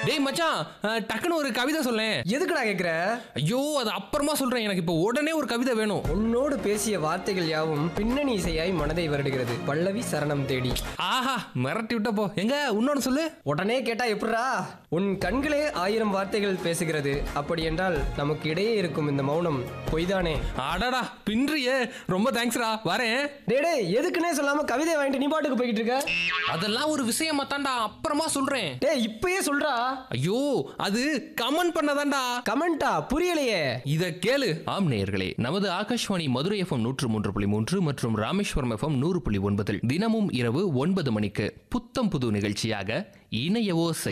டேய் மச்சான் அஹ், டக்குன்னு ஒரு கவிதை சொல்லேன் எதுக்குடா கேக்குற ஐயோ அது அப்புறமா சொல்றேன் எனக்கு இப்போ உடனே ஒரு கவிதை வேணும் உன்னோடு பேசிய வார்த்தைகள் யாவும் பின்னணி இசையாய் மனதை வருடுகிறது பல்லவி சரணம் தேடி ஆஹா மிரட்டி விட்ட போ எங்க இன்னொன்னு சொல்லு உடனே கேட்டா எப்படிடா உன் கண்களே ஆயிரம் வார்த்தைகள் பேசுகிறது அப்படி என்றால் நமக்கு இடையே இருக்கும் இந்த மௌனம் பொய்தானே அடடா பின்றியே ரொம்ப தேங்க்ஸ்டா வரேன் டேய் டேய் எதுக்குன்னே சொல்லாம கவிதை வாங்கிட்டு நீ பாட்டுக்கு போய்கிட்டு இருக்க அதெல்லாம் ஒரு விஷயமா தான்டா அப்புறமா சொல்றேன் டேய் இப்பயே சொல்றா ஐயோ அது கமெண்ட் பண்ணதான்டா கமெண்டா புரியலையே இத கேளு ஆம் நேயர்களே நமது ஆகாஷ்வாணி மதுரை எஃப்எம் நூற்று மூன்று புள்ளி மூன்று மற்றும் ராமேஸ்வரம் எஃப்எம் நூறு புள்ளி ஒன்பதில் தினமும் இரவு ஒன்பது மணிக்கு புத்தம் புது நிகழ்ச்சியாக இணைய ஓசை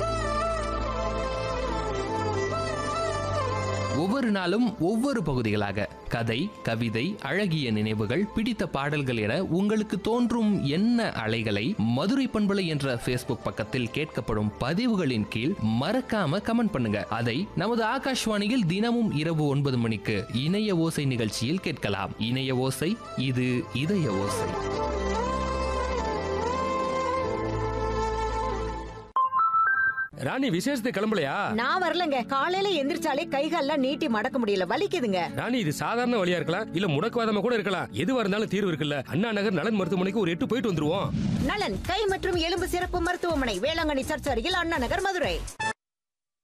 ஒவ்வொரு நாளும் ஒவ்வொரு பகுதிகளாக கதை கவிதை அழகிய நினைவுகள் பிடித்த பாடல்கள் என உங்களுக்கு தோன்றும் என்ன அலைகளை மதுரை பண்பலை என்ற ஃபேஸ்புக் பக்கத்தில் கேட்கப்படும் பதிவுகளின் கீழ் மறக்காம கமெண்ட் பண்ணுங்க அதை நமது ஆகாஷ்வாணியில் தினமும் இரவு ஒன்பது மணிக்கு இணைய ஓசை நிகழ்ச்சியில் கேட்கலாம் இணைய ஓசை இது இதய ஓசை ராணி விசேஷத்துக்கு கிளம்பலையா நான் வரலங்க காலையில எந்திரிச்சாலே கைகால்லாம் நீட்டி மடக்க முடியல வலிக்குதுங்க ராணி இது சாதாரண வழியா இருக்கலாம் இல்ல முடக்குவாதமா கூட இருக்கலாம் எதுவா இருந்தாலும் தீர்வு இருக்குல்ல அண்ணா நகர் நலன் மருத்துவமனைக்கு ஒரு எட்டு போயிட்டு வந்துருவோம் நலன் கை மற்றும் எலும்பு சிறப்பு மருத்துவமனை வேளாங்கண்ணி சர்ச் அருகில் அண்ணா நகர் மதுரை